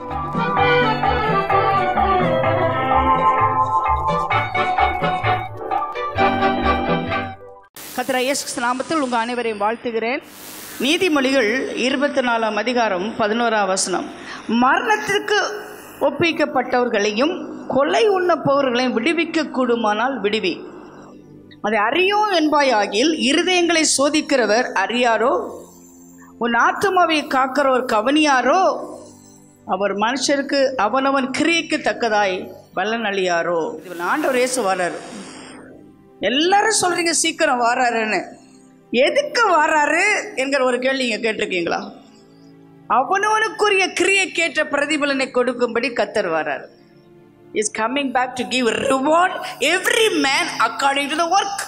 கத்திர இயேசு நாமத்தில் உங்கள் அனைவரையும் வாழ்த்துகிறேன் நீதிமொழிகள் இருபத்தி நாலாம் அதிகாரம் பதினோராம் வசனம் மரணத்திற்கு ஒப்பிக்கப்பட்டவர்களையும் கொலை உண்ணப்பவர்களையும் விடுவிக்க கூடுமானால் விடுவி அதை அறியோம் என்பாயாகில் இருதயங்களை சோதிக்கிறவர் அறியாரோ உன் ஆத்துமாவை காக்கிறவர் கவனியாரோ அவர் மனுஷருக்கு அவனவன் கிரியைக்கு தக்கதாய் பலன் அழியாரோ இவன் ஆண்டவர் இயேசு வராரு எல்லாரும் சொல்றீங்க சீக்கிரம் வாராருன்னு எதுக்கு வாராரு என்கிற ஒரு கேள்வி நீங்க கேட்டிருக்கீங்களா அவனவனுக்குரிய கிரியை கேட்ட பிரதிபலனை கொடுக்கும்படி கத்தர் வராரு is coming back to give reward every man according to the work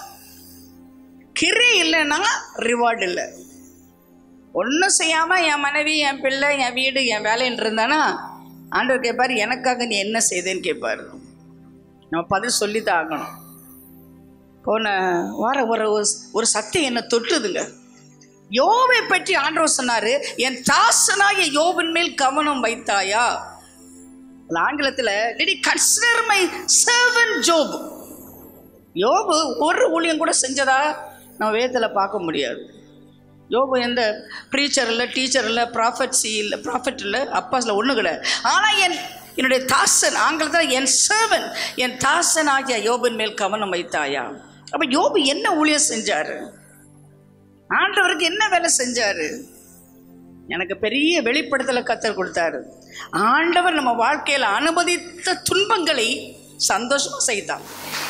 கிரி இல்லைன்னா ரிவார்டு இல்லை ஒன்றும் செய்யாமல் என் மனைவி என் பிள்ளை என் வீடு என் வேலைன்னு இருந்தானா ஆண்டவர் கேட்பார் எனக்காக நீ என்ன செய்தேன்னு கேட்பார் நம்ம பதில் சொல்லி தான் ஆகணும் போன வாரம் ஒரு ஒரு சக்தி என்னை தொட்டுதுங்க யோவை பற்றி ஆண்டவர் சொன்னாரு என் தாசனாகிய யோவின் மேல் கவனம் வைத்தாயா அது ஆங்கிலத்தில் did consider my servant Job யோபு ஒரு ஊழியம் கூட செஞ்சதா நம்ம வேதத்தில் பார்க்க முடியாது யோபு எந்த ப்ரீச்சர் இல்லை டீச்சர் இல்லை ப்ராஃபட்ஸி இல்லை ப்ராஃபட் இல்லை அப்பாஸில் ஒன்றும் கிடையாது ஆனால் என் என்னுடைய தாசன் ஆங்கிலத்தில் என் சர்வன் என் தாசன் ஆகிய யோபின் மேல் கவனம் வைத்தாயா அப்போ யோபு என்ன ஊழியம் செஞ்சார் ஆண்டவருக்கு என்ன வேலை செஞ்சார் எனக்கு பெரிய வெளிப்படுத்தலை கத்தர் கொடுத்தாரு ஆண்டவர் நம்ம வாழ்க்கையில் அனுமதித்த துன்பங்களை சந்தோஷமாக செய்தான்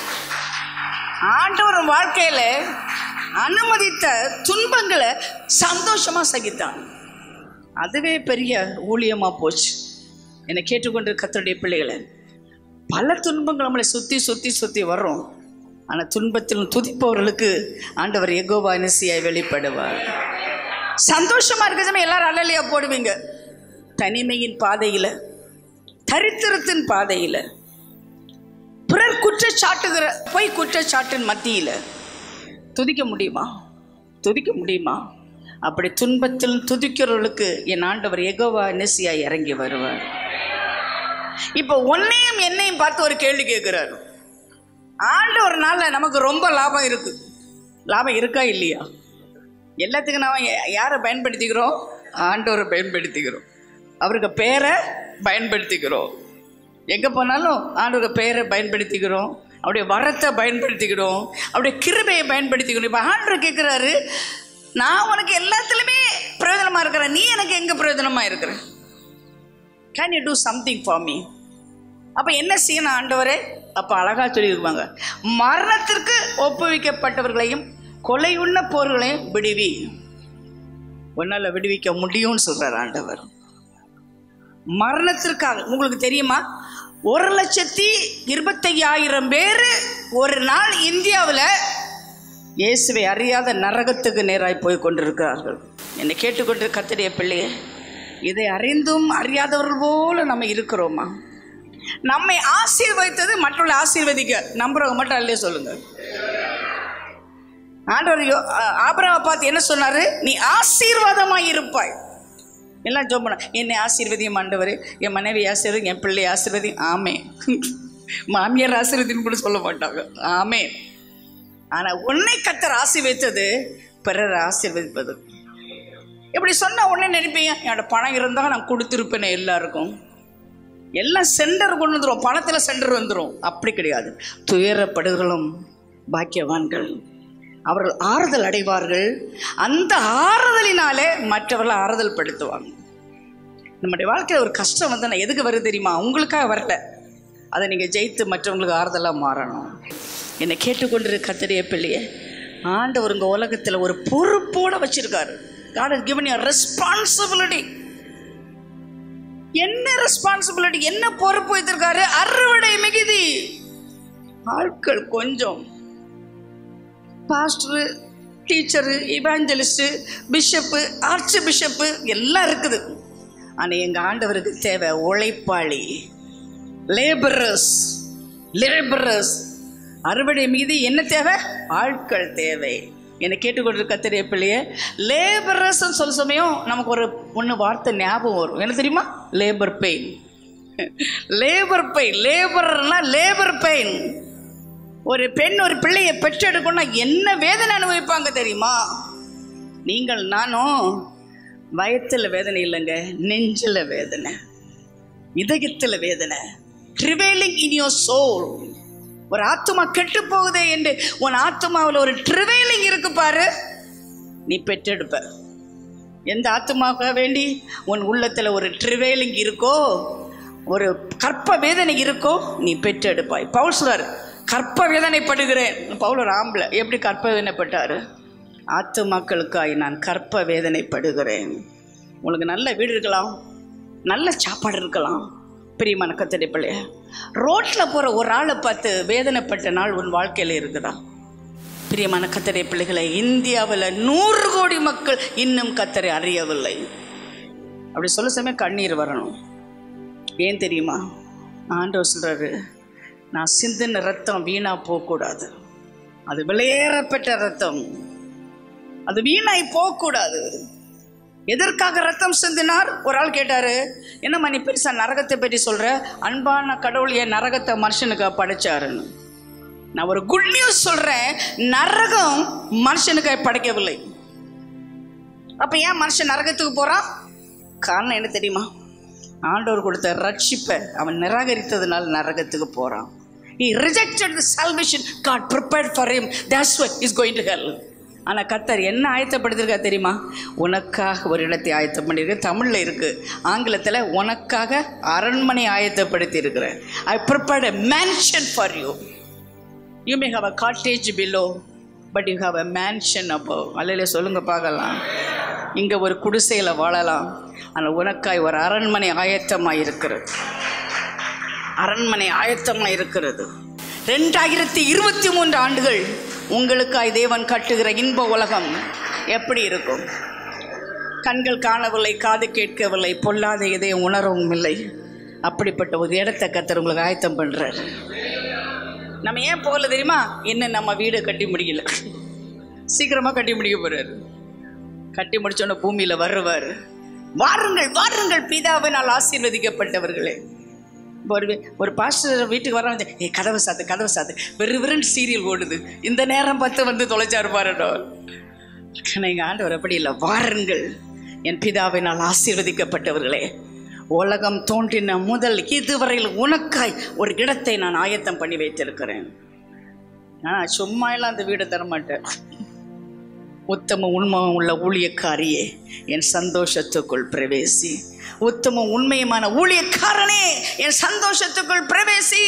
ஆண்டவர் வாழ்க்கையில் அனுமதித்த துன்பங்களை சந்தோஷமாக சகித்தான் அதுவே பெரிய ஊழியமாக போச்சு என்னை கேட்டுக்கொண்டு கத்தருடைய பிள்ளைகளை பல துன்பங்கள் நம்மளை சுற்றி சுற்றி சுற்றி வர்றோம் ஆனால் துன்பத்திலும் துதிப்பவர்களுக்கு ஆண்டவர் எகோவா நெசியாய் வெளிப்படுவார் சந்தோஷமாக இருக்க சமயம் எல்லாரும் அலலியா போடுவீங்க தனிமையின் பாதையில் தரித்திரத்தின் பாதையில் பிறர் குற்றச்சாட்டுகிற பொய் குற்றச்சாட்டின் மத்தியில் துதிக்க முடியுமா துதிக்க முடியுமா அப்படி துன்பத்தில் துதிக்கிறவர்களுக்கு என் ஆண்டவர் எகோவா நெசியா இறங்கி வருவார் இப்போ உன்னையும் என்னையும் பார்த்து ஒரு கேள்வி கேட்கிறாரு ஆண்டவர்னால நமக்கு ரொம்ப லாபம் இருக்கு லாபம் இருக்கா இல்லையா எல்லாத்துக்கும் நாம் யாரை பயன்படுத்திக்கிறோம் ஆண்டவரை பயன்படுத்திக்கிறோம் அவருக்கு பேரை பயன்படுத்திக்கிறோம் எங்கே போனாலும் ஆண்டவருக்கு பேரை பயன்படுத்திக்கிறோம் அவருடைய வரத்தை பயன்படுத்திக்கிறோம் அவருடைய கிருபையை பயன்படுத்திக்கிறோம் இப்போ ஆண்டவர் கேட்குறாரு நான் உனக்கு எல்லாத்துலேயுமே பிரயோஜனமாக இருக்கிறேன் நீ எனக்கு எங்கே பிரயோஜனமாக இருக்கிற can you do something for me அப்போ என்ன செய்யணும் ஆண்டவரே அப்போ அழகாக சொல்லியிருப்பாங்க மரணத்திற்கு ஒப்புவிக்கப்பட்டவர்களையும் கொலை உண்ண போர்களையும் விடுவி உன்னால் விடுவிக்க முடியும்னு சொல்கிறார் ஆண்டவர் மரணத்திற்காக உங்களுக்கு தெரியுமா ஒரு லட்சத்தி இருபத்தையாயிரம் பேர் ஒரு நாள் இந்தியாவில் இயேசுவை அறியாத நரகத்துக்கு நேராய் போய் கொண்டிருக்கிறார்கள் என்னை கேட்டுக்கொண்டு கத்தடைய பிள்ளையே இதை அறிந்தும் அறியாதவர்கள் போல நம்ம இருக்கிறோமா நம்மை ஆசீர்வதித்தது மற்றவர்களை ஆசீர்வதிக்க நம்புறவங்க மட்டும் அல்லே சொல்லுங்க ஆண்டவர் ஆபராவை பார்த்து என்ன சொன்னாரு நீ ஆசீர்வாதமாய் இருப்பாய் எல்லாம் ஜோம் பண்ண என்னை ஆசீர்வதியும் ஆண்டவர் என் மனைவி ஆசீர்வதி என் பிள்ளை ஆசீர்வதி ஆமே மாமியார் ஆசீர்வதின்னு கூட சொல்ல மாட்டாங்க ஆமே ஆனால் உன்னை கத்தர் ஆசீர்வதித்தது பிறர் ஆசீர்வதிப்பது இப்படி சொன்ன உடனே நினைப்பீங்க என்னோட பணம் இருந்தால் நான் கொடுத்துருப்பேனே எல்லாருக்கும் எல்லாம் சென்டர் கொண்டு வந்துடும் பணத்தில் சென்டர் வந்துடும் அப்படி கிடையாது துயரப்படுகளும் பாக்கியவான்கள் அவர்கள் ஆறுதல் அடைவார்கள் அந்த ஆறுதலினாலே மற்றவர்களை ஆறுதல் படுத்துவாங்க நம்முடைய வாழ்க்கையில் ஒரு கஷ்டம் வந்து நான் எதுக்கு வருது தெரியுமா உங்களுக்காக வரல அதை நீங்கள் ஜெயித்து மற்றவங்களுக்கு ஆறுதலாக மாறணும் என்னை கேட்டுக்கொண்டிரு கத்தடைய பிள்ளையே ஆண்டவர் உங்கள் உலகத்தில் ஒரு பொறுப்போடு வச்சிருக்காரு God has given you a responsibility என்ன ரெஸ்பான்சிபிலிட்டி என்ன பொறுப்பு வைத்திருக்காரு அறுவடை மிகுதி ஆட்கள் கொஞ்சம் pastor teacher evangelist bishop archbishop எல்லாம் இருக்குது ஆனால் எங்கள் ஆண்டவருக்கு தேவை உழைப்பாளி லேபரர்ஸ் லேபரர்ஸ் அறுவடை மீது என்ன தேவை ஆட்கள் தேவை என்னை கேட்டுக்கொண்டு கத்திரிய பிள்ளைய லேபரஸ் சொல்ல சமயம் நமக்கு ஒரு ஒன்று வார்த்தை ஞாபகம் வரும் என்ன தெரியுமா லேபர் பெயின் லேபர் பெயின் லேபர்னா லேபர் பெயின் ஒரு பெண் ஒரு பிள்ளையை பெற்றெடுக்கணும்னா என்ன வேதனை அனுபவிப்பாங்க தெரியுமா நீங்கள் நானும் வயத்தில் வேதனை இல்லைங்க நெஞ்சில் வேதனை இதயத்தில் வேதனை ட்ரிவேலிங் இன் யோர் சோல் ஒரு ஆத்துமா கெட்டு போகுதே என்று உன் ஆத்துமாவில் ஒரு ட்ரிவேலிங் இருக்கு பாரு நீ பெற்றெடுப்ப எந்த ஆத்துமாவுக்காக வேண்டி உன் உள்ளத்தில் ஒரு ட்ரிவேலிங் இருக்கோ ஒரு கற்ப வேதனை இருக்கோ நீ பெற்றெடுப்பாய் பவுல் சொல்றாரு கற்ப வேதனைப்படுகிறேன் பவுல் ஒரு ஆம்பளை எப்படி கற்ப வேதனைப்பட்டாரு ஆத்துமாக்களுக்காய் நான் கற்ப வேதனைப்படுகிறேன் உங்களுக்கு நல்ல வீடு இருக்கலாம் நல்ல சாப்பாடு இருக்கலாம் பிரியமான கத்தடை பிள்ளைய ரோட்டில் போகிற ஒரு ஆளை பார்த்து வேதனைப்பட்ட நாள் உன் வாழ்க்கையில் இருக்குதா பிரியமான கத்தரை பிள்ளைகளை இந்தியாவில் நூறு கோடி மக்கள் இன்னும் கத்தரை அறியவில்லை அப்படி சொல்ல சமயம் கண்ணீர் வரணும் ஏன் தெரியுமா ஆண்டவர் சொல்கிறாரு நான் சிந்தின ரத்தம் வீணாக போகக்கூடாது அது விலையேறப்பட்ட ரத்தம் அது வீணாய் போகக்கூடாது எதற்காக ரத்தம் சிந்தினார் ஒரு ஆள் கேட்டாரு என்னம்மா நீ பெருசா நரகத்தை பற்றி சொல்ற அன்பான கடவுள் என் நரகத்தை மனுஷனுக்கு படைச்சாருன்னு நான் ஒரு குட் நியூஸ் சொல்றேன் நரகம் மனுஷனுக்கு படைக்கவில்லை அப்ப ஏன் மனுஷன் நரகத்துக்கு போறான் காரணம் என்ன தெரியுமா ஆண்டவர் கொடுத்த ரட்சிப்பை அவன் நிராகரித்ததுனால நரகத்துக்கு போறான் he rejected the salvation God prepared for him that's why he's going to hell ஆனால் கத்தர் என்ன ஆயத்தப்படுத்திருக்கா தெரியுமா உனக்காக ஒரு இடத்தை ஆயத்தம் பண்ணியிருக்கு தமிழில் இருக்குது ஆங்கிலத்தில் உனக்காக அரண்மனை ஆயத்தப்படுத்தி இருக்கிறேன் I prepared a mansion for you you may have a cottage below but you have a mansion அப்போ அல்லையில சொல்லுங்க பார்க்கலாம் இங்கே ஒரு குடிசையில் வாழலாம் ஆனால் உனக்காய் ஒரு அரண்மனை ஆயத்தமாக இருக்கிறது அரண்மனை ஆயத்தமாக இருக்கிறது ரெண்டாயிரத்தி இருபத்தி மூன்று ஆண்டுகள் உங்களுக்காய் தேவன் கட்டுகிற இன்ப உலகம் எப்படி இருக்கும் கண்கள் காணவில்லை காது கேட்கவில்லை பொல்லாத இதயம் உணரவும் இல்லை அப்படிப்பட்ட ஒரு இடத்தை கத்தர் உங்களுக்கு ஆயத்தம் பண்ணுறார் நம்ம ஏன் போகல தெரியுமா இன்னும் நம்ம வீடு கட்டி முடியல சீக்கிரமாக கட்டி முடிக்க போறாரு கட்டி முடிச்சோன்னே பூமியில் வருவார் வாருங்கள் வாருங்கள் பிதாவினால் ஆசீர்வதிக்கப்பட்டவர்களே இப்போ ஒரு ஒரு பாஸ்டர் வீட்டுக்கு வர வந்து ஏ கதவை சாத்து கதவை சாத்து வெறு வெறும் சீரியல் ஓடுது இந்த நேரம் பார்த்து வந்து தொலைச்சாரு பாருடோ எங்கள் ஆண்டவர் அப்படி இல்லை வாருங்கள் என் பிதாவினால் ஆசீர்வதிக்கப்பட்டவர்களே உலகம் தோன்றின முதல் இதுவரையில் உனக்காய் ஒரு இடத்தை நான் ஆயத்தம் பண்ணி வைத்திருக்கிறேன் நான் சும்மா எல்லாம் அந்த வீடை தரமாட்டேன் உத்தம உண்மம் உள்ள ஊழியக்காரியே என் சந்தோஷத்துக்குள் பிரவேசி உத்தம உண்மையுமான ஊழியக்காரனே என் சந்தோஷத்துக்குள் பிரவேசி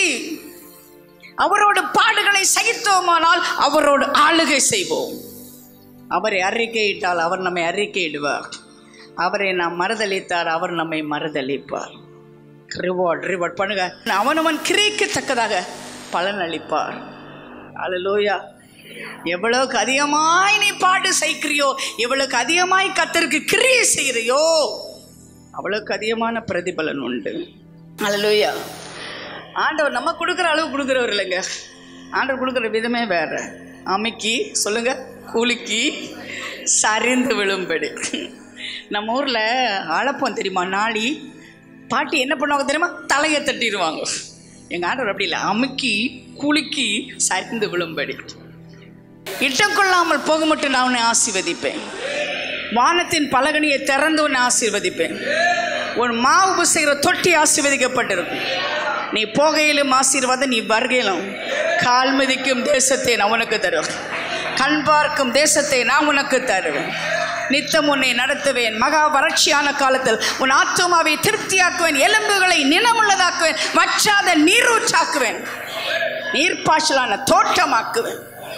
அவரோட பாடுகளை சகித்தோமானால் அவரோடு ஆளுகை செய்வோம் அவரை அறிக்கையிட்டால் அவர் நம்மை அறிக்கையிடுவார் அவரை நாம் மறுதளித்தார் அவர் நம்மை மறுதளிப்பார் ரிவார்ட் ரிவார்ட் பண்ணுங்க அவனவன் கிரிக்கு தக்கதாக பலன் அளிப்பார் அலலோயா எவ்வளவுக்கு அதிகமாய் நீ பாடு செய்கிறியோ எவ்வளவுக்கு அதிகமாய் கத்தருக்கு கிரியை செய்கிறியோ அவ்வளவுக்கு அதிகமான பிரதிபலன் உண்டு அலலோயா ஆண்டவர் நம்ம கொடுக்குற அளவு கொடுக்குறவர் இல்லைங்க ஆண்டவர் கொடுக்குற விதமே வேற அமைக்கி சொல்லுங்க குலுக்கி சரிந்து விழும்படி நம்ம ஊரில் அழப்பம் தெரியுமா நாளி பாட்டி என்ன பண்ணுவாங்க தெரியுமா தலையை தட்டிடுவாங்க எங்கள் ஆண்டவர் அப்படி இல்லை அமுக்கி குலுக்கி சரிந்து விழும்படி இட்டம் கொள்ளாமல் போக மட்டும் நான் உன்னை ஆசீர்வதிப்பேன் வானத்தின் பலகனியை திறந்து உன்னை ஆசீர்வதிப்பேன் உன் மாவு புசைகிற தொட்டி ஆசீர்வதிக்கப்பட்டிருக்கும் நீ போகையிலும் ஆசீர்வாதம் நீ வருகையிலும் கால் மிதிக்கும் தேசத்தை நான் உனக்கு தருவேன் கண் பார்க்கும் தேசத்தை நான் உனக்கு தருவேன் நித்தம் உன்னை நடத்துவேன் மகா வறட்சியான காலத்தில் உன் ஆத்துமாவை திருப்தியாக்குவேன் எலும்புகளை நிலமுள்ளதாக்குவேன் வற்றாத நீரூற்றாக்குவேன் நீர்ப்பாய்ச்சலான தோட்டமாக்குவேன்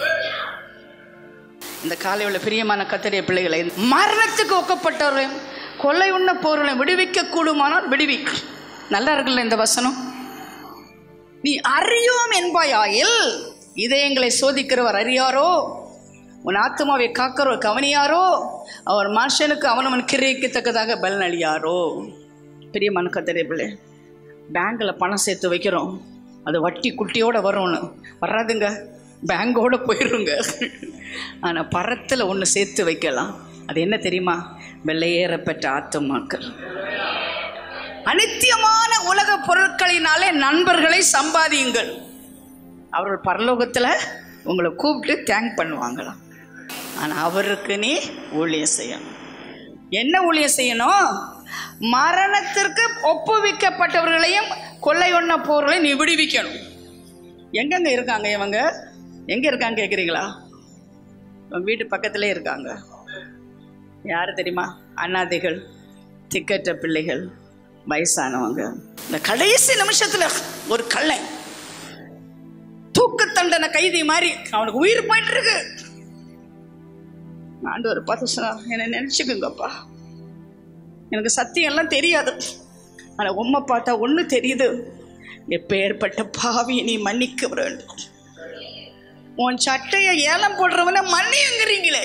இந்த காலை உள்ள பிரியமான கத்தரிய பிள்ளைகளை மரணத்துக்கு ஒக்கப்பட்டவர்களையும் கொள்ளை உண்ண போர்களையும் விடுவிக்க கூடுமானால் விடுவி நல்லா இருக்குல்ல இந்த வசனம் நீ அறியோம் என்பாயாயில் இதயங்களை சோதிக்கிறவர் அறியாரோ உன் ஆத்மாவை காக்கிறவர் கவனியாரோ அவர் மனுஷனுக்கு அவனவன் கிரியக்கத்தக்கதாக பலன் அழியாரோ பெரிய மனுக்கத்தரே பிள்ளை பேங்கில் பணம் சேர்த்து வைக்கிறோம் அது வட்டி குட்டியோட வரும்னு வராதுங்க பேங்கோட போயிடுங்க ஆனால் பரத்தில் ஒன்று சேர்த்து வைக்கலாம் அது என்ன தெரியுமா வெள்ளையேறப்பெற்ற ஆத்துமாக்கள் அனித்தியமான உலக பொருட்களினாலே நண்பர்களை சம்பாதியுங்கள் அவர்கள் பரலோகத்தில் உங்களை கூப்பிட்டு தேங்க் பண்ணுவாங்களாம் ஆனால் அவருக்கு நீ ஊழியம் செய்யணும் என்ன ஊழியம் செய்யணும் மரணத்திற்கு ஒப்புவிக்கப்பட்டவர்களையும் கொள்ளை ஒண்ண போர்களையும் நீ விடுவிக்கணும் எங்கெங்க இருக்காங்க இவங்க எங்கே இருக்காங்க கேட்குறீங்களா உங்க வீட்டு பக்கத்திலே இருக்காங்க யார் தெரியுமா அனாதைகள் திக்கற்ற பிள்ளைகள் வயசானவங்க இந்த கடைசி நிமிஷத்தில் ஒரு கள்ளன் தூக்கு தண்டனை கைதி மாதிரி அவனுக்கு உயிர் போயிட்டு இருக்கு ஆண்டவர் பார்த்து சொன்னார் என்னை நினச்சிக்குங்கப்பா எனக்கு சத்தியம் எல்லாம் தெரியாது ஆனால் உம்மை பார்த்தா ஒன்று தெரியுது எப்பேற்பட்ட பாவியை நீ மன்னிக்க வேண்டும் உன் சட்டையை ஏலம் போடுறவன மன்னியுங்கிறீங்களே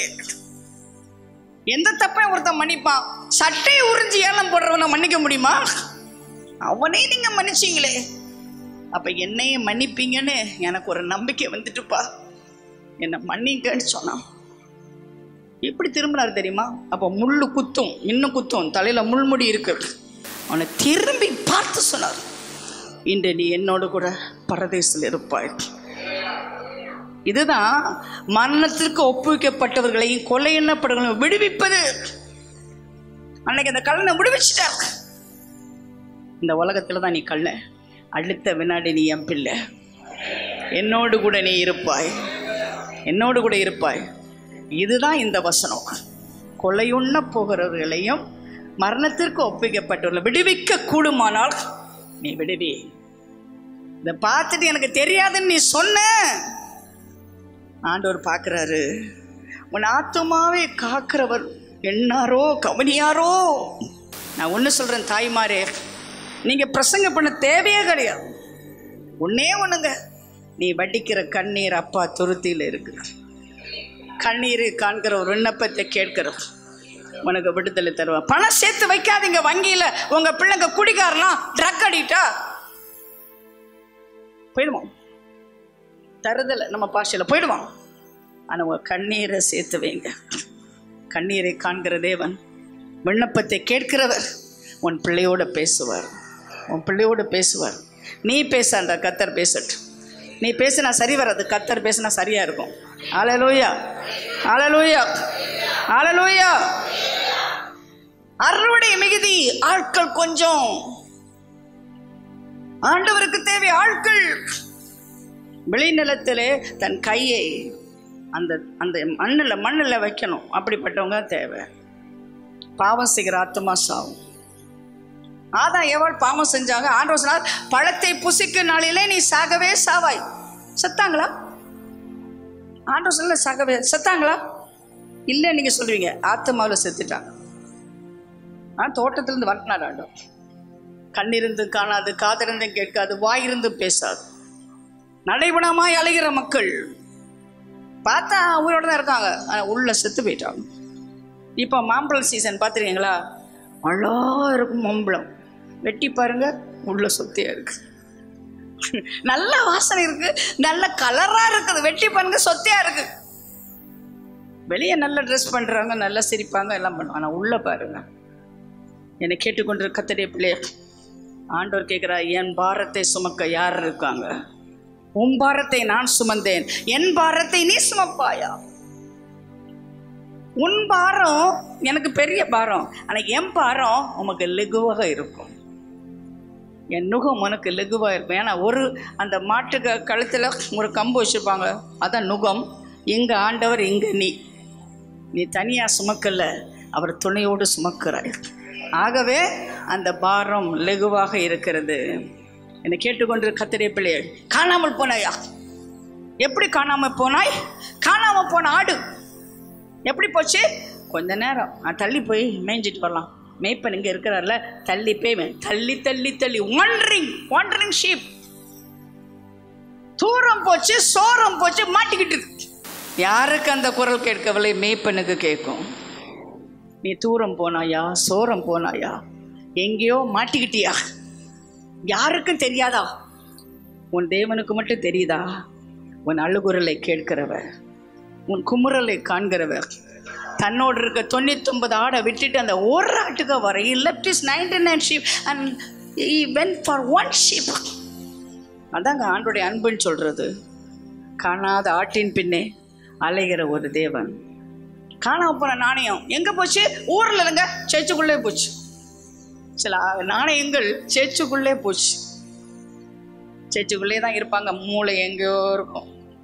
எந்த தப்பையும் ஒருத்தன் மன்னிப்பான் சட்டையை உறிஞ்சி ஏலம் போடுறவனை மன்னிக்க முடியுமா அவனே நீங்க மன்னிச்சீங்களே அப்ப என்னையும் மன்னிப்பீங்கன்னு எனக்கு ஒரு நம்பிக்கை வந்துட்டுப்பா என்னை மன்னிங்கன்னு சொன்னான் எப்படி திரும்பினார் தெரியுமா அப்போ முள்ளு குத்தும் இன்னும் குத்தும் தலையில முள்முடி இருக்கு அவனை திரும்பி பார்த்து சொன்னார் இன்று நீ என்னோடு கூட பரதேசில் இருப்பாய் இதுதான் மரணத்திற்கு ஒப்புவிக்கப்பட்டவர்களையும் கொலை எண்ணப்படுகளையும் விடுவிப்பது அன்னைக்கு அந்த கல்லனை விடுவிச்சிட்டார் இந்த உலகத்துல தான் நீ கல்ல அடுத்த வினாடி நீ என் பிள்ளை என்னோடு கூட நீ இருப்பாய் என்னோடு கூட இருப்பாய் இதுதான் இந்த வசனம் கொலையுண்ண போகிறவர்களையும் மரணத்திற்கு ஒப்பிக்கப்பட்டுள்ள விடுவிக்க கூடுமானால் நீ விடுவி இதை பார்த்துட்டு எனக்கு தெரியாதுன்னு நீ சொன்ன ஆண்டவர் பார்க்குறாரு உன் ஆத்துமாவே காக்கிறவர் எண்ணாரோ கவனியாரோ நான் ஒன்று சொல்கிறேன் தாய்மாரே நீங்கள் பிரசங்க பண்ண தேவையே கிடையாது ஒன்னே ஒன்றுங்க நீ வடிக்கிற கண்ணீர் அப்பா துருத்தியில் இருக்கு கண்ணீர் காண்கிற ஒரு விண்ணப்பத்தை கேட்கிறோம் உனக்கு விடுதலை தருவா பணம் சேர்த்து வைக்காதீங்க வங்கியில் உங்கள் பிள்ளைங்க குடிக்காரலாம் ட்ரக் அடிட்டா போயிடுவோம் தருதலை நம்ம பாஷையில் போயிடுவான் ஆனால் உங்கள் கண்ணீரை சேர்த்து வைங்க கண்ணீரை காண்கிற தேவன் விண்ணப்பத்தை கேட்கிறவர் உன் பிள்ளையோட பேசுவார் உன் பிள்ளையோட பேசுவார் நீ பேசாண்டா கத்தர் பேசட்டும் நீ பேசினா சரி வராது கத்தர் பேசினா சரியா இருக்கும் ஆலலூயா ஆலலூயா ஆலலூயா அறுவடை மிகுதி ஆட்கள் கொஞ்சம் ஆண்டவருக்கு தேவை ஆட்கள் விளைநிலத்திலே தன் கையை அந்த அந்த மண்ணில் மண்ணில் வைக்கணும் அப்படிப்பட்டவங்க தேவை பாவம் செய்கிற ஆத்மா சாவும் ஆதான் எவள் பாவம் செஞ்சாங்க ஆண்டவர் சொன்னார் பழத்தை புசிக்கும் நாளிலே நீ சாகவே சாவாய் செத்தாங்களா ஆண்டவர் சொல்ல சாகவே செத்தாங்களா இல்லை நீங்கள் சொல்லுவீங்க ஆத்மாவில் செத்துட்டாங்க ஆ தோட்டத்திலிருந்து வரட்டினார் ஆண்டவர் கண்ணிருந்து காணாது காதிருந்து கேட்காது வாயிருந்து பேசாது நடைபணமாய் அலைகிற மக்கள் பார்த்தா உயிரோட தான் இருக்காங்க ஆனால் உள்ள செத்து போயிட்டாங்க இப்போ மாம்பழம் சீசன் பார்த்துருக்கீங்களா அழகா இருக்கும் மாம்பழம் வெட்டி பாருங்க உள்ள சொத்தியா இருக்கு நல்ல வாசனை இருக்கு நல்ல கலரா இருக்குது வெட்டி பாருங்க சொத்தியா இருக்கு வெளியே நல்ல ட்ரெஸ் பண்றாங்க நல்லா சிரிப்பாங்க எல்லாம் பண்ணுவாங்க ஆனால் உள்ள பாருங்க என்னை கேட்டுக்கொண்டிருக்க கத்தடைய பிள்ளைய ஆண்டவர் கேட்குறா என் பாரத்தை சுமக்க யார் இருக்காங்க உன் பாரத்தை நான் சுமந்தேன் என் பாரத்தை நீ சுமப்பாயா உன் பாரம் எனக்கு பெரிய பாரம் ஆனால் என் பாரம் உமக்கு லெகுவாக இருக்கும் என் நுகம் உனக்கு லெகுவாக இருக்கும் ஏன்னா ஒரு அந்த மாட்டுக்கு கழுத்தில் ஒரு கம்பு வச்சுருப்பாங்க அதான் நுகம் இங்கே ஆண்டவர் இங்கே நீ நீ தனியாக சுமக்கல அவர் துணையோடு சுமக்கிறாய் ஆகவே அந்த பாரம் லெகுவாக இருக்கிறது என்னை கேட்டுக்கொண்டு கத்திரிய பிள்ளையை காணாமல் போனாயா எப்படி காணாமல் போனாய் காணாமல் போன ஆடு எப்படி போச்சு கொஞ்ச நேரம் நான் தள்ளி போய் மேய்ஞ்சிட்டு வரலாம் மேய்ப்பன் இங்கே இருக்கிறார்ல தள்ளி போய் மே- தள்ளி தள்ளி தள்ளி ஒன்றரிங் ஒன்றரிங் ஷீப் தூரம் போச்சு சோரம் போச்சு மாட்டிக்கிட்டு இருக்கு யாருக்கு அந்த குரல் கேட்கவில்லை மேய்ப்பனுக்கு கேட்கும் நீ தூரம் போனாயா சோரம் போனாயா எங்கேயோ மாட்டிக்கிட்டியா யாருக்கும் தெரியாதா உன் தேவனுக்கு மட்டும் தெரியுதா உன் அழுகுரலை கேட்கிறவர் உன் குமுறலை காண்கிறவர் தன்னோடு இருக்க தொண்ணூத்தொன்பது ஆடை விட்டுட்டு அந்த ஒரு ஆட்டுக்கு வர he left his 99 nine sheep and he went for one sheep அதாங்க ஆண்டுடைய அன்புன்னு சொல்றது காணாத ஆட்டின் பின்னே அலைகிற ஒரு தேவன் காணாம போன நாணயம் எங்க போச்சு ஊர்ல இல்லைங்க சேர்ச்சுக்குள்ளே போச்சு சில நாணயங்கள் சேர்ச்சுக்குள்ளே போச்சு சேர்ச்சுக்குள்ளே தான் இருப்பாங்க மூளை எங்கேயோ இருக்கும்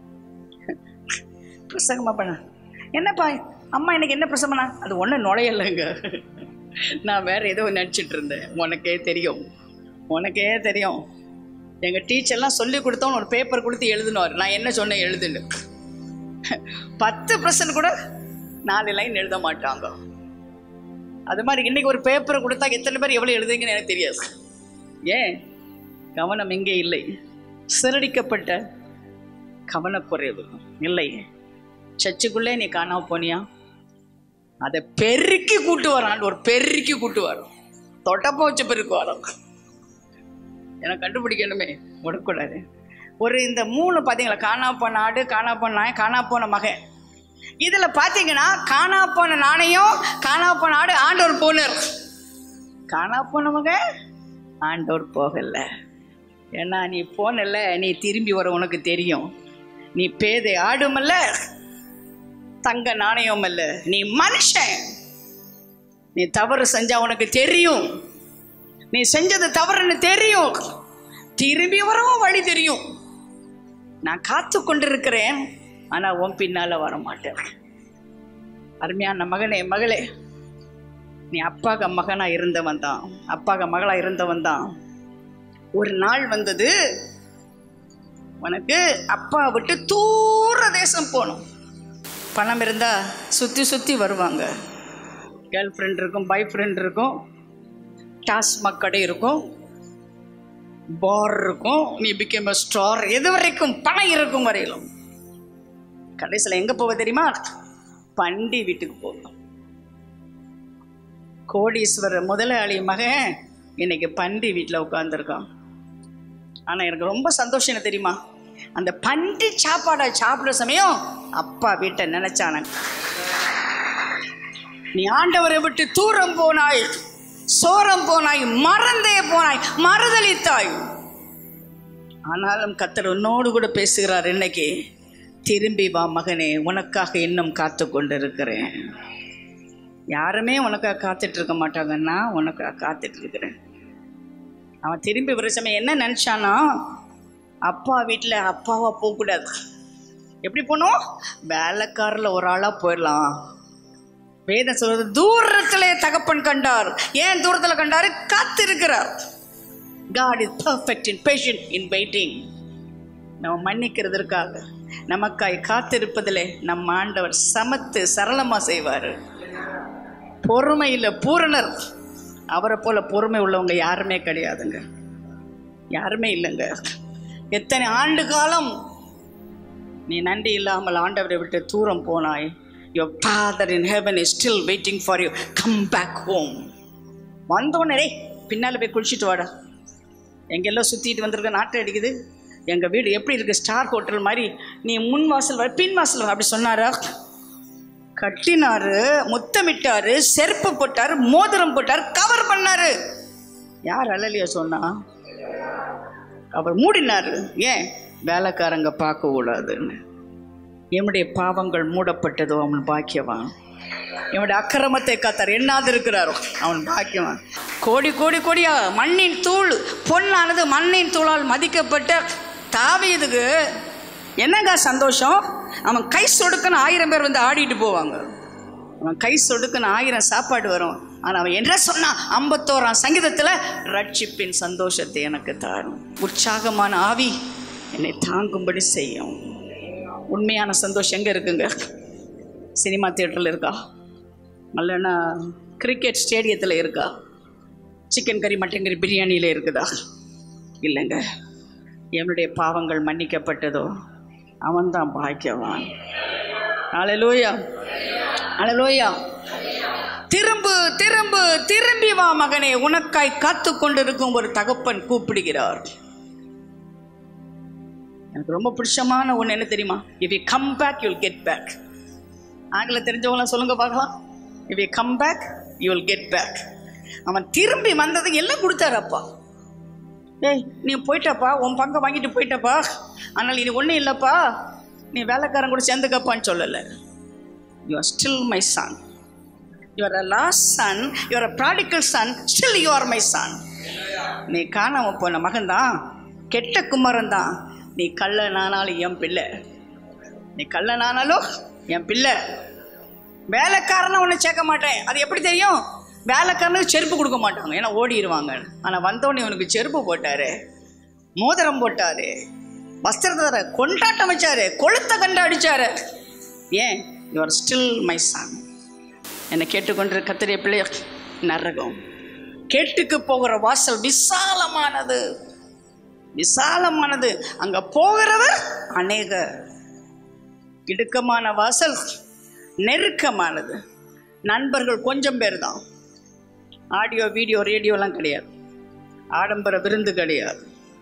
பிரசங்கமா பண்ண என்னப்பா அம்மா இன்னைக்கு என்ன பிரசவம் பண்ணா அது ஒன்றும் நுழையலைங்க நான் வேற ஏதோ நினச்சிட்டு இருந்தேன் உனக்கே தெரியும் உனக்கே தெரியும் எங்கள் டீச்சர்லாம் சொல்லி கொடுத்தோன்னு ஒரு பேப்பர் கொடுத்து எழுதுனார் நான் என்ன சொன்னேன் எழுதுன்னு பத்து பர்சன்ட் கூட நாலு லைன் எழுத மாட்டாங்க அது மாதிரி இன்னைக்கு ஒரு பேப்பரை கொடுத்தா எத்தனை பேர் எவ்வளோ எழுதுங்கன்னு எனக்கு தெரியாது ஏன் கவனம் எங்கே இல்லை சிறடிக்கப்பட்ட கவனக்குறைவு இல்லை சர்ச்சுக்குள்ளே நீ காணாம போனியா அதை பெருக்கி கூட்டு வரான் ஒரு பெருக்கி கூட்டு வரும் தொட்டப்ப வச்ச பெருக்கு வரும் எனக்கு கண்டுபிடிக்கணுமே விடக்கூடாது ஒரு இந்த மூணு பார்த்தீங்களா காணா போன ஆடு காணா போன நாய் காணா போன மகன் இதில் பார்த்தீங்கன்னா காணா போன நாணயம் காணா போன ஆடு ஆண்டவர் போனார் காணா போன மகன் ஆண்டவர் போகல ஏன்னா நீ போனல நீ திரும்பி வர உனக்கு தெரியும் நீ பேதை ஆடுமல்ல தங்க நாணயம் அல்ல நீ மனுஷன் நீ தவறு செஞ்சா உனக்கு தெரியும் நீ செஞ்சது தவறுன்னு தெரியும் திரும்பி வரவும் வழி தெரியும் நான் காத்து கொண்டிருக்கிறேன் ஆனா உன் பின்னால வர மாட்டேன் அருமையான மகனே மகளே நீ அப்பாக மகனா இருந்தவன் தான் அப்பாக மகளா இருந்தவன் தான் ஒரு நாள் வந்தது உனக்கு அப்பா விட்டு தூர தேசம் போகணும் பணம் இருந்தால் சுற்றி சுற்றி வருவாங்க கேர்ள் ஃப்ரெண்ட் இருக்கும் பாய் ஃப்ரெண்ட் இருக்கும் டாஸ்மாக் கடை இருக்கும் பார் இருக்கும் நீ பிகேம் ஸ்டார் எது வரைக்கும் பணம் இருக்கும் வரையிலும் கடைசியில் எங்கே போக தெரியுமா பண்டி வீட்டுக்கு போகும் கோடீஸ்வரர் முதலாளி மகன் இன்னைக்கு பண்டி வீட்டில் உட்காந்துருக்கான் ஆனால் எனக்கு ரொம்ப சந்தோஷம் என்ன தெரியுமா அந்த பண்டி சாப்பாடை சாப்பிட்ற சமயம் அப்பா வீட்டை நினைச்சான நீ ஆண்டவரை விட்டு தூரம் போனாய் சோரம் போனாய் மறந்தே போனாய் மறுதளித்தாய் ஆனாலும் கத்தர் உன்னோடு கூட பேசுகிறார் இன்னைக்கு திரும்பி வா மகனே உனக்காக இன்னும் காத்து கொண்டிருக்கிறேன் யாருமே உனக்காக காத்துட்டு இருக்க மாட்டாங்க நான் உனக்காக காத்துட்டு இருக்கிறேன் அவன் திரும்பி வர சமயம் என்ன நினச்சானா அப்பா வீட்டில் அப்பாவா போகக்கூடாது எப்படி போனோம் வேலைக்காரில் ஒரு ஆளாக போயிடலாம் வேதம் சொல்றது தூரத்திலே தகப்பன் கண்டார் ஏன் தூரத்தில் கண்டாரு காத்திருக்கிறார் God is perfect in patient in waiting நம்ம மன்னிக்கிறதற்காக நமக்காய் காத்திருப்பதிலே நம்ம ஆண்டவர் சமத்து சரளமாக செய்வார் பொறுமையில் பூரணர் அவரை போல பொறுமை உள்ளவங்க யாருமே கிடையாதுங்க யாருமே இல்லைங்க எத்தனை ஆண்டு காலம் நீ நன்றி இல்லாமல் ஆண்டவரை விட்டு தூரம் போனாய் your father in heaven is still waiting for you come back home வந்தோடனே டேய் பின்னால் போய் குளிச்சுட்டு வாடா எங்கெல்லாம் சுற்றிட்டு வந்திருக்க நாட்டை அடிக்குது எங்கள் வீடு எப்படி இருக்குது ஸ்டார் ஹோட்டல் மாதிரி நீ முன் வாசல் வா பின் வாசல் வா அப்படி சொன்னாரா கட்டினாரு முத்தமிட்டாரு செருப்பு போட்டாரு மோதிரம் போட்டாரு கவர் பண்ணாரு யார் அழலியா சொன்னா அவர் மூடினாரு ஏன் வேலைக்காரங்க பார்க்க கூடாதுன்னு என்னுடைய பாவங்கள் மூடப்பட்டதோ அவன் பாக்கியவான் என்னுடைய அக்கிரமத்தை காத்தார் எண்ணாது இருக்கிறாரோ அவன் பாக்கியவான் கோடி கோடி கோடியா மண்ணின் தூள் பொன்னானது மண்ணின் தூளால் மதிக்கப்பட்ட தாவீதுக்கு என்னங்க சந்தோஷம் அவன் கை சொடுக்குன்னு ஆயிரம் பேர் வந்து ஆடிட்டு போவாங்க அவன் கை சொடுக்குன்னு ஆயிரம் சாப்பாடு வரும் ஆனால் அவன் என்ன சொன்னான் ஐம்பத்தோராம் சங்கீதத்தில் ரட்சிப்பின் சந்தோஷத்தை எனக்கு தாரும் உற்சாகமான ஆவி என்னை தாங்கும்படி செய்யும் உண்மையான சந்தோஷம் எங்கே இருக்குங்க சினிமா தியேட்டரில் இருக்கா இல்லைன்னா கிரிக்கெட் ஸ்டேடியத்தில் இருக்கா சிக்கன் கறி மட்டன் கறி பிரியாணியில் இருக்குதா இல்லைங்க என்னுடைய பாவங்கள் மன்னிக்கப்பட்டதோ அவன்தான் பாக்கியவான் அலலோயா அலலோயா திரும்பு திரும்பு திரும்பி வா மகனே உனக்காய் காத்து கொண்டிருக்கும் ஒரு தகப்பன் கூப்பிடுகிறார் எனக்கு ரொம்ப பிடிச்சமான ஒன்று என்ன தெரியுமா if you come back you'll get back ஆங்கிலம் தெரிஞ்சவங்களாம் சொல்லுங்க பார்க்கலாம் if you come back you will get back அவன் திரும்பி வந்ததுக்கு எல்லாம் கொடுத்தாரு அப்பா ஏய் நீ போயிட்டப்பா உன் பங்கை வாங்கிட்டு போயிட்டப்பா ஆனால் இது ஒன்றும் இல்லைப்பா நீ வேலைக்காரன் கூட சேர்ந்துக்கப்பான்னு சொல்லலை you are still my son you are a lost son you are a prodigal son still you are my son நீ காணாம போன மகன்தான் கெட்ட குமரன் தான் நீ கள்ளனானாலும் என் பிள்ளை நீ கள்ளனானாலும் என் பிள்ளை வேலைக்காரனை ஒன்று சேர்க்க மாட்டேன் அது எப்படி தெரியும் வேலைக்காரனுக்கு செருப்பு கொடுக்க மாட்டாங்க ஏன்னா ஓடிடுவாங்க ஆனால் வந்தோடனே உனக்கு செருப்பு போட்டாரு மோதிரம் போட்டாரு வஸ்திரத்தை கொண்டாட்டம் வச்சாரு கொளுத்த கண்டு அடிச்சாரு ஏன் you are still my son என்னை கேட்டுக்கொண்டிரு கத்திரிய பிள்ளை நரகம் கேட்டுக்கு போகிற வாசல் விசாலமானது விசாலமானது அங்க போகிறவர் அநேக இடுக்கமான வாசல் நெருக்கமானது நண்பர்கள் கொஞ்சம் பேர் தான் ஆடியோ வீடியோ ரேடியோலாம் கிடையாது ஆடம்பர விருந்து கிடையாது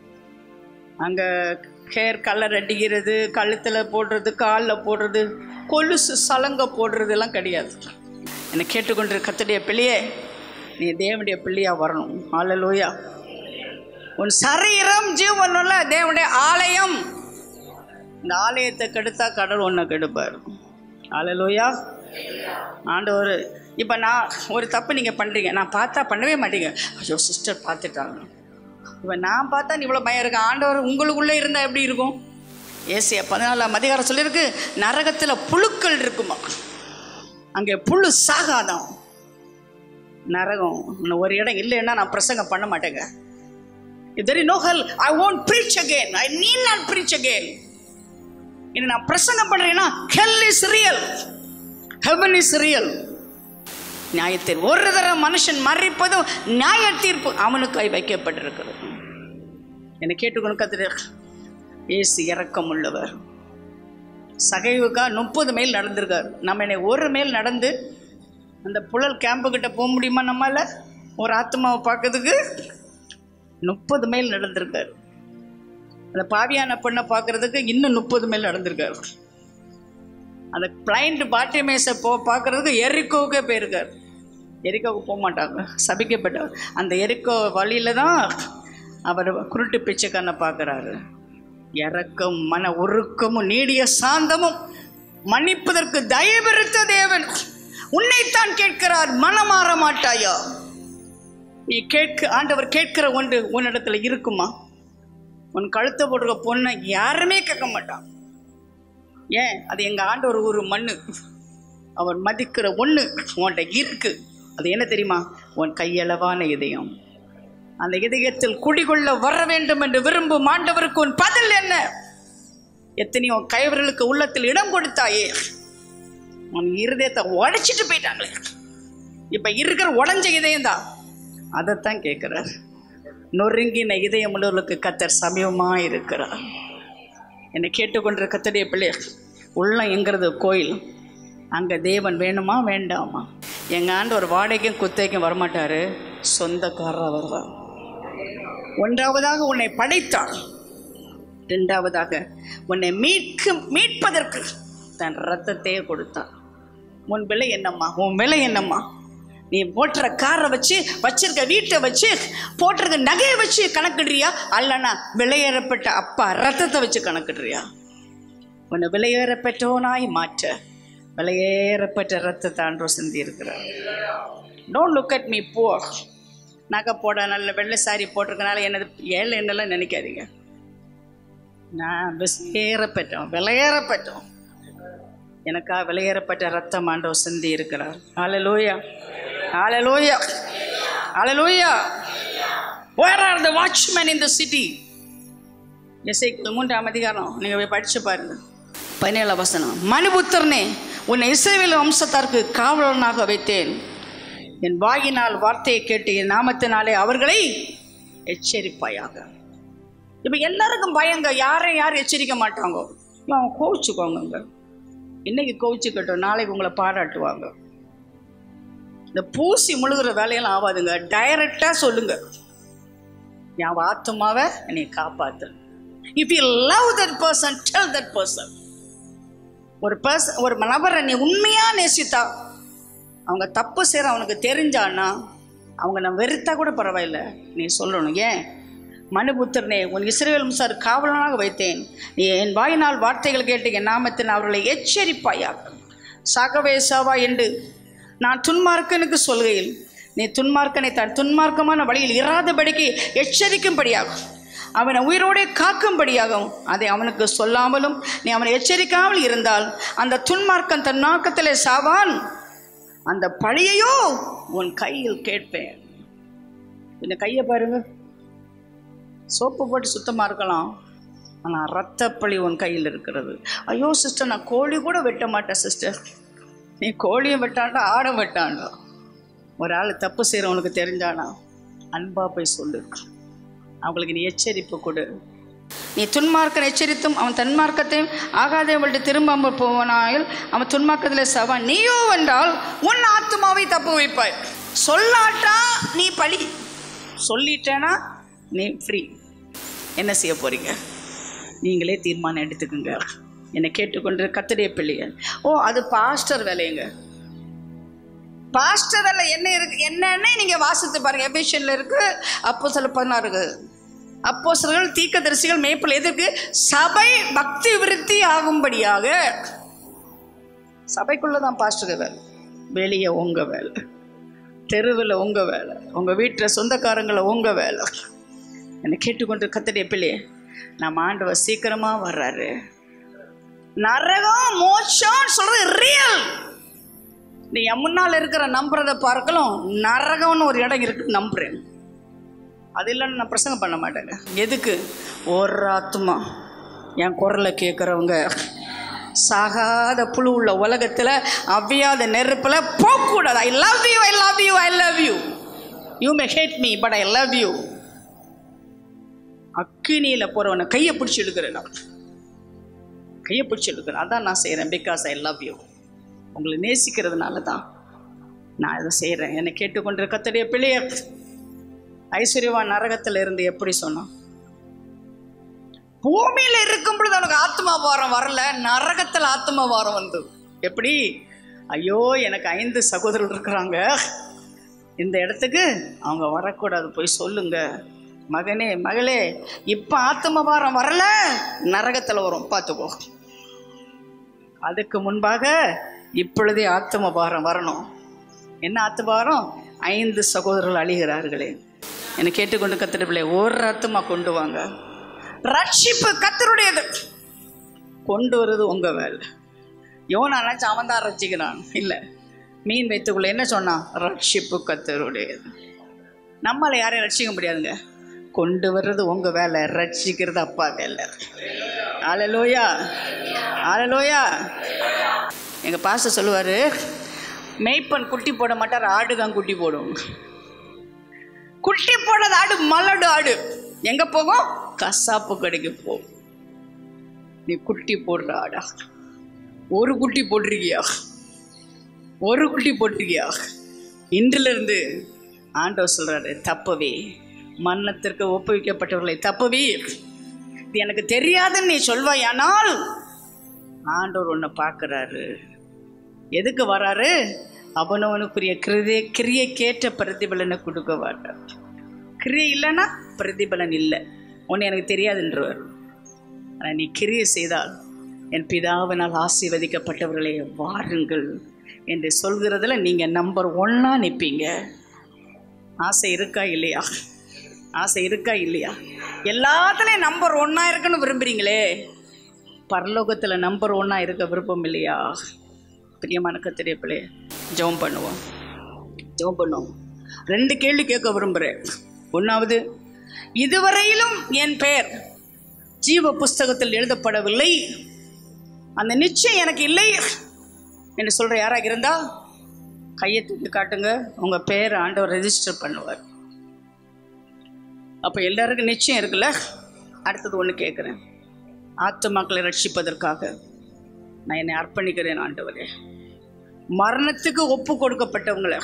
அங்கே ஹேர் கலர் அடிக்கிறது கழுத்தில் போடுறது காலில் போடுறது கொலுசு சலங்க போடுறதெல்லாம் கிடையாது என்னை கேட்டுக்கொண்டு கத்துடைய பிள்ளையே நீ தேவனுடைய பிள்ளையா வரணும் ஆலலூயா உன் சரீரம் ஜீவனுள்ள தேவனுடைய ஆலயம் இந்த ஆலயத்தை கெடுத்தா கடல் ஒன்றை கெடுப்பார் ஆலலூயா ஆண்டவர் இப்போ நான் ஒரு தப்பு நீங்கள் பண்ணுறீங்க நான் பார்த்தா பண்ணவே மாட்டீங்க ஐயோ சிஸ்டர் பார்த்துட்டாங்க இப்போ நான் பார்த்தா நீ இவ்வளோ பயம் இருக்கு ஆண்டவர் உங்களுக்குள்ளே இருந்தால் எப்படி இருக்கும் ஏசியா பதினாலாம் அதிகாரம் சொல்லியிருக்கு நரகத்தில் புழுக்கள் இருக்குமா அங்கே புழு சாகாதான் நரகம் இன்னும் ஒரு இடம் இல்லைன்னா நான் பிரசங்கம் பண்ண மாட்டேங்க If there is no hell, I won't preach again. I need not preach again. இனி நான் பிரசங்கம் பண்றேன்னா hell is real. Heaven is real. நியாயத்தில் ஒரு தடவை மனுஷன் மறைப்பதும் நியாய தீர்ப்பு அவனுக்காய் வைக்கப்பட்டிருக்கிறது என்னை கேட்டுக்கொண்டு கத்துட்டு ஏசு இரக்கம் உள்ளவர் சகைவுக்கா முப்பது மைல் நடந்திருக்காரு நம்ம என்னை ஒரு மைல் நடந்து அந்த புழல் கேம்புக்கிட்ட போக முடியுமா நம்மால ஒரு ஆத்மாவை பார்க்கறதுக்கு முப்பது மைல் நடந்திருக்காரு அந்த பாவியான பெண்ணை பார்க்கறதுக்கு இன்னும் முப்பது மைல் நடந்திருக்காரு அந்த பிளைண்ட் பாட்டியமேசை போ பார்க்கறதுக்கு எரிக்கோவுக்கே போயிருக்காரு எரிக்கோவுக்கு போக மாட்டாங்க சபிக்கப்பட்டவர் அந்த எரிக்கோ வழியில தான் அவர் குருட்டு பிச்சைக்காரனை பார்க்குறாரு இறக்கம் மன உருக்கமும் நீடிய சாந்தமும் மன்னிப்பதற்கு தயவிருத்த தேவன் உன்னைத்தான் கேட்கிறார் மனமாற மாட்டாயா நீ கேட்க ஆண்டவர் கேட்கிற ஒன்று உன்னிடத்துல இருக்குமா உன் கழுத்தை போடுற பொண்ணை யாருமே கேட்க மாட்டான் ஏன் அது எங்க ஆண்டவர் ஒரு மண்ணு அவர் மதிக்கிற ஒன்று உன்கிட்ட இருக்கு அது என்ன தெரியுமா உன் கையளவான இதயம் அந்த இதயத்தில் குடிகொள்ள வர வேண்டும் என்று விரும்பும் ஆண்டவருக்கு உன் பதில் என்ன எத்தனையோ கைவர்களுக்கு உள்ளத்தில் இடம் கொடுத்தாயே உன் இருதயத்தை உடைச்சிட்டு போயிட்டாங்களே இப்ப இருக்கிற உடஞ்ச இதயம் தான் அதைத்தான் கேட்கிறார் நொறுங்கின இதயம் உள்ளவர்களுக்கு கத்தர் சமீபமா இருக்கிறார் என்னை கேட்டுக்கொண்டிருக்க கத்தடைய பிள்ளை உள்ளம் எங்கிறது கோயில் அங்கே தேவன் வேணுமா வேண்டாமா எங்கள் ஆண்டு ஒரு வாடகைக்கும் குத்தகைக்கும் வரமாட்டார் சொந்தக்காரர் வருவார் ஒன்றாவதாக உன்னை படைத்தார் ரெண்டாவதாக உன்னை மீட்கும் மீட்பதற்கு தன் ரத்தத்தையே கொடுத்தார் உன் விலை என்னம்மா உன் விலை என்னம்மா நீ போட்டுற காரை வச்சு வச்சிருக்க வீட்டை வச்சு போட்டிருக்க நகையை வச்சு கணக்கிடுறியா அல்லனா விலையேறப்பட்ட அப்பா ரத்தத்தை வச்சு கணக்கிடுறியா உன்னை விலையேறப்பட்டவனாய் மாற்ற விலையேறப்பட்ட ரத்தத்தை ஆண்டோ சிந்தி இருக்கிறார் டோன்ட் லுக் அட் மீ போ நகை போட நல்ல வெள்ளை சாரி போட்டிருக்கனால என்னது ஏழை என்னெல்லாம் நினைக்காதீங்க நான் விலையேறப்பட்டோம் விலையேறப்பட்டோம் எனக்கா விலையேறப்பட்ட ரத்தம் ஆண்டோ சிந்தி இருக்கிறார் hallelujah hallelujah hallelujah where are the watchmen in the city எஸ்ஐ மூன்றாம் அதிகாரம் நீங்கள் போய் படிச்சு பாருங்க பதினேழாம் வசனம் மனுபுத்திரனே உன்னை இஸ்ரவேல் வம்சத்தாருக்கு காவலனாக வைத்தேன் என் வாயினால் வார்த்தையை கேட்டு என் நாமத்தினாலே அவர்களை எச்சரிப்பாயாக இப்போ எல்லாருக்கும் பயங்க யாரையும் யாரும் எச்சரிக்க மாட்டாங்க அவன் கோவிச்சுக்கோங்க இன்னைக்கு கோவிச்சுக்கட்டும் நாளைக்கு உங்களை பாராட்டுவாங்க இந்த பூசி முழுகிற வேலையெல்லாம் ஆகாதுங்க டைரக்டாக சொல்லுங்க என் ஆத்மாவை என்னை காப்பாத்து if you love that person tell that person ஒரு பர்ஸ் ஒரு நபரை நீ உண்மையா நேசித்தா அவங்க தப்பு செய்கிற அவனுக்கு தெரிஞ்சான்னா அவங்க நான் வெறுத்தா கூட பரவாயில்ல நீ சொல்லணும் ஏன் மனுபுத்திரனே உன் இஸ்ரேல் முசார் காவலனாக வைத்தேன் நீ என் வாயினால் வார்த்தைகள் கேட்டு என் நாமத்தின் அவர்களை எச்சரிப்பாயாக சாகவே சாவா என்று நான் துன்மார்க்கனுக்கு சொல்கையில் நீ துன்மார்க்கனை தன் துன்மார்க்கமான வழியில் இராதபடிக்கு எச்சரிக்கும்படியாகும் அவனை உயிரோடே காக்கும்படியாகவும் அதை அவனுக்கு சொல்லாமலும் நீ அவனை எச்சரிக்காமல் இருந்தால் அந்த துன்மார்க்கன் தன் நாக்கத்திலே சாவான் அந்த பழியையோ உன் கையில் கேட்பேன் இந்த கையை பாருங்க சோப்பு போட்டு சுத்தமாக இருக்கலாம் ஆனால் ரத்தப்பழி உன் கையில் இருக்கிறது ஐயோ சிஸ்டர் நான் கோழி கூட வெட்ட மாட்டேன் சிஸ்டர் நீ கோழியும் வெட்டாண்டா ஆடும் வெட்டாண்டா ஒரு ஆள் தப்பு செய்கிறவனுக்கு தெரிஞ்சானா அன்பா போய் சொல்லு அவங்களுக்கு நீ எச்சரிப்பு கொடு நீ துன்மார்க்கன் எச்சரித்தும் அவன் தன்மார்க்கத்தையும் ஆகாதவள்கிட்ட திரும்பாமல் போவனாயில் அவன் துன்மார்க்கத்தில் சவான் நீயோ வென்றால் உன் ஆத்மாவை தப்பு வைப்பாய் சொல்லாட்டா நீ பழி சொல்லிட்டேனா நீ ஃப்ரீ என்ன செய்ய போறீங்க நீங்களே தீர்மானம் எடுத்துக்குங்க என்னை கேட்டுக்கொண்டு கத்தடைய பிள்ளைகள் ஓ அது பாஸ்டர் வேலைங்க பாஸ்டர் வேலை என்ன இருக்கு என்னன்னு நீங்க வாசித்து பாருங்க எபிஷன்ல இருக்கு அப்போ சில பதினாறு அப்போ சிலர்கள் தீர்க்கதரிசிகள் மேய்ப்பில் எதற்கு சபை பக்தி விருத்தி ஆகும்படியாக சபைக்குள்ள தான் பாஸ்டர் வேலை வெளியே உங்க வேலை தெருவில் உங்க வேலை உங்க வீட்டில் சொந்தக்காரங்களை உங்க வேலை என்னை கேட்டுக்கொண்டு கத்தடைய பிள்ளையே நம்ம ஆண்டவர் சீக்கிரமா வர்றாரு நரகம் மோட்சம் சொல்றது ரியல் நீ என் முன்னால் இருக்கிற நம்புறதை பார்க்கலாம் நரகம்னு ஒரு இடம் இருக்கு நம்புறேன் அது இல்லைன்னு நான் பிரசங்கம் பண்ண மாட்டேங்க எதுக்கு ஒரு ஆத்மா என் குரலை கேட்குறவங்க சாகாத புழு உள்ள உலகத்தில் அவ்வியாத நெருப்பில் போகக்கூடாது I love you I love you I love you you may hate me but I love you அக்கினியில் போகிறவனை கையை பிடிச்சி எடுக்கிறேன் நான் கையை பிடிச்சி எடுக்கிறேன் அதான் நான் செய்கிறேன் பிகாஸ் ஐ லவ் யூ உங்களை நேசிக்கிறதுனால தான் நான் இதை செய்கிறேன் என்னை கேட்டுக்கொண்டு கத்தடைய பிள்ளைய ஐஸ்வர்யவான் நரகத்தில் இருந்து எப்படி சொன்னான் பூமியில இருக்கும் பொழுது அவனுக்கு ஆத்மா வாரம் வரல நரகத்தில் ஆத்மா வாரம் வந்து எப்படி ஐயோ எனக்கு ஐந்து சகோதரர்கள் இருக்கிறாங்க இந்த இடத்துக்கு அவங்க வரக்கூடாது போய் சொல்லுங்க மகனே மகளே இப்போ ஆத்ம வாரம் வரல நரகத்தில் வரும் பார்த்துக்கோ அதுக்கு முன்பாக இப்பொழுதே ஆத்ம பாரம் வரணும் என்ன ஆத்ம பாரம் ஐந்து சகோதரர்கள் அழிகிறார்களே என்னை கேட்டுக்கொண்டு கத்திரப்பிள்ளை ஒரு ஆத்மா கொண்டு வாங்க ரட்சிப்பு கத்தருடையது கொண்டு வருது உங்க வேலை யோனா நினச்சி அவன் தான் ரட்சிக்கிறான் இல்லை மீன் வைத்துக்குள்ள என்ன சொன்னான் ரட்சிப்பு கத்தருடையது நம்மளை யாரையும் ரட்சிக்க முடியாதுங்க கொண்டு வர்றது உங்க வேலை ரட்சிக்கிறது அப்பா வேலை ஆலலோயா ஆலலோயா எங்க பாஸ்டர் சொல்லுவாரு மேய்ப்பன் குட்டி போட மாட்டார் ஆடு தான் குட்டி போடும் குட்டி போடுறது ஆடு மலடு ஆடு எங்க போகும் கசாப்பு கடைக்கு போகும் நீ குட்டி போடுற ஆடா ஒரு குட்டி போட்டிருக்கியா ஒரு குட்டி போட்டிருக்கியா இன்றிலிருந்து ஆண்டவர் சொல்றாரு தப்பவே மன்னத்திற்கு ஒப்புவிக்கப்பட்டவர்களை தப்பவே இது எனக்கு தெரியாதுன்னு நீ சொல்வாயானால் ஆண்டவர் உன்னை பார்க்குறாரு எதுக்கு வராரு அவனவனுக்குரிய கிரியை கிரியைக்கேற்ற பிரதிபலனை கொடுக்க மாட்டார் கிரியை இல்லைன்னா பிரதிபலன் இல்லை ஒன்று எனக்கு தெரியாதுன்றவர் ஆனால் நீ கிரியை செய்தால் என் பிதாவினால் ஆசீர்வதிக்கப்பட்டவர்களே வாருங்கள் என்று சொல்கிறதுல நீங்கள் நம்பர் ஒன்னாக நிற்பீங்க ஆசை இருக்கா இல்லையா ஆசை இருக்கா இல்லையா எல்லாத்துலேயும் நம்பர் ஒன்னாக இருக்குன்னு விரும்புகிறீங்களே பரலோகத்தில் நம்பர் ஒன்னாக இருக்க விருப்பம் இல்லையா பிரியமான கத்திரியப்பிள்ளை ஜெபம் பண்ணுவோம் ஜெபம் பண்ணுவோம் ரெண்டு கேள்வி கேட்க விரும்புகிறேன் ஒன்றாவது இதுவரையிலும் என் பெயர் ஜீவ புஸ்தகத்தில் எழுதப்படவில்லை அந்த நிச்சயம் எனக்கு இல்லை என்று சொல்கிற யாராக இருந்தால் கையை தூக்கி காட்டுங்க உங்கள் பேரை ஆண்டவர் ரெஜிஸ்டர் பண்ணுவார் அப்போ எல்லாருக்கும் நிச்சயம் இருக்குல்ல அடுத்தது ஒன்று கேட்குறேன் ஆத்துமாக்களை ரட்சிப்பதற்காக நான் என்னை அர்ப்பணிக்கிறேன் ஆண்டவரே மரணத்துக்கு ஒப்பு கொடுக்கப்பட்டவங்களை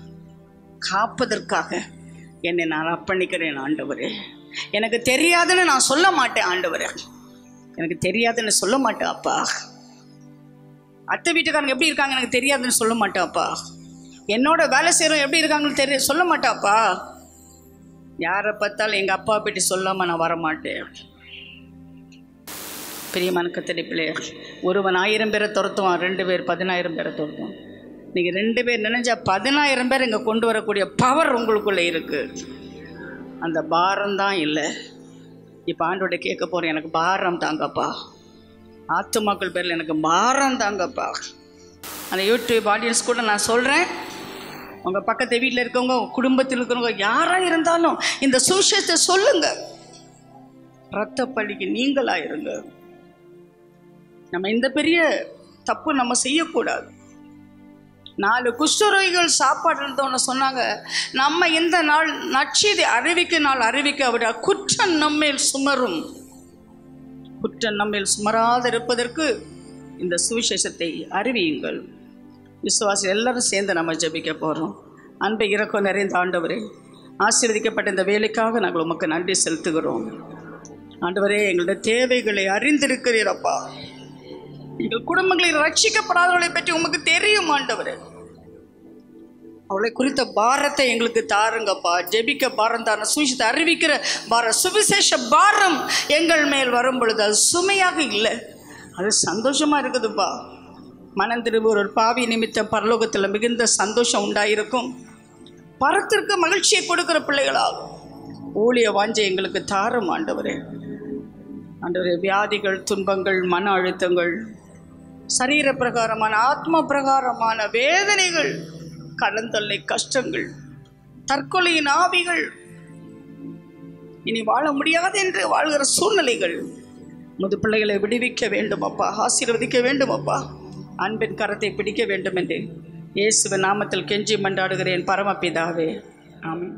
காப்பதற்காக என்னை நான் அர்ப்பணிக்கிறேன் ஆண்டவரே எனக்கு தெரியாதுன்னு நான் சொல்ல மாட்டேன் ஆண்டவரே எனக்கு தெரியாதுன்னு சொல்ல மாட்டேன் அப்பா அத்தை வீட்டுக்காரங்க எப்படி இருக்காங்க எனக்கு தெரியாதுன்னு சொல்ல மாட்டாப்பா என்னோட வேலை செய்கிறவங்க எப்படி இருக்காங்கன்னு தெரிய சொல்ல மாட்டாப்பா யாரை பார்த்தாலும் எங்கள் அப்பா பற்றி சொல்லாமல் நான் வரமாட்டேன் பிரியமான கத்தடிப்பிலே ஒருவன் ஆயிரம் பேரை துரத்துவான் ரெண்டு பேர் பதினாயிரம் பேரை துரத்துவான் நீங்கள் ரெண்டு பேர் நினைஞ்சா பதினாயிரம் பேர் இங்கே கொண்டு வரக்கூடிய பவர் உங்களுக்குள்ளே இருக்குது அந்த பாரம் தான் இல்லை இப்போ ஆண்டோட கேட்க போகிறேன் எனக்கு பாரம் தாங்கப்பா ஆத்துமாக்கள் பேரில் எனக்கு பாரம் தாங்கப்பா அந்த யூடியூப் ஆடியன்ஸ் கூட நான் சொல்கிறேன் உங்கள் பக்கத்து வீட்டில் இருக்கவங்க உங்க குடும்பத்தில் இருக்கிறவங்க யாராக இருந்தாலும் இந்த சுவிசேஷத்தை சொல்லுங்கள் ரத்த பள்ளிக்கு நீங்களாக இருங்க நம்ம இந்த பெரிய தப்பு நம்ம செய்யக்கூடாது நாலு குஷ்டரோகிகள் சாப்பாடு இருந்தவன சொன்னாங்க நம்ம இந்த நாள் நச்செய்தி அறிவிக்க நாள் அறிவிக்க விட குற்றம் நம்மேல் சுமரும் குற்றம் நம்மேல் சுமராது இருப்பதற்கு இந்த சுவிசேஷத்தை அறிவியுங்கள் விசுவாசி எல்லாரும் சேர்ந்து நம்ம ஜெபிக்க போகிறோம் அன்பை இறக்கம் நிறைந்த ஆண்டவரே ஆசீர்வதிக்கப்பட்ட இந்த வேலைக்காக நாங்கள் உமக்கு நன்றி செலுத்துகிறோம் ஆண்டவரே எங்களுடைய தேவைகளை அறிந்திருக்கிறீரப்பா எங்கள் குடும்பங்களில் ரட்சிக்கப்படாதவர்களை பற்றி உமக்கு தெரியும் ஆண்டவரே அவளை குறித்த பாரத்தை எங்களுக்கு தாருங்கப்பா ஜெபிக்க பாரம் தார சுவிசேஷத்தை அறிவிக்கிற பார சுவிசேஷ பாரம் எங்கள் மேல் வரும் பொழுது அது சுமையாக இல்லை அது சந்தோஷமாக இருக்குதுப்பா மனம் திரும்ப ஒரு பாவி நிமித்தம் பரலோகத்தில் மிகுந்த சந்தோஷம் உண்டாயிருக்கும் பரத்திற்கு மகிழ்ச்சியை கொடுக்கிற பிள்ளைகளாகும் ஊழிய வாஞ்சை எங்களுக்கு தாரும் ஆண்டவரே ஆண்டவரே வியாதிகள் துன்பங்கள் மன அழுத்தங்கள் சரீர பிரகாரமான ஆத்ம பிரகாரமான வேதனைகள் கடன் தொல்லை கஷ்டங்கள் தற்கொலையின் ஆவிகள் இனி வாழ முடியாது என்று வாழ்கிற சூழ்நிலைகள் முது பிள்ளைகளை விடுவிக்க வேண்டும் அப்பா ஆசீர்வதிக்க வேண்டும் அப்பா அன்பின் கரத்தை பிடிக்க வேண்டும் என்று இயேசுவின் நாமத்தில் கெஞ்சி மன்றாடுகிறேன் பரமபிதாவே ஆமென்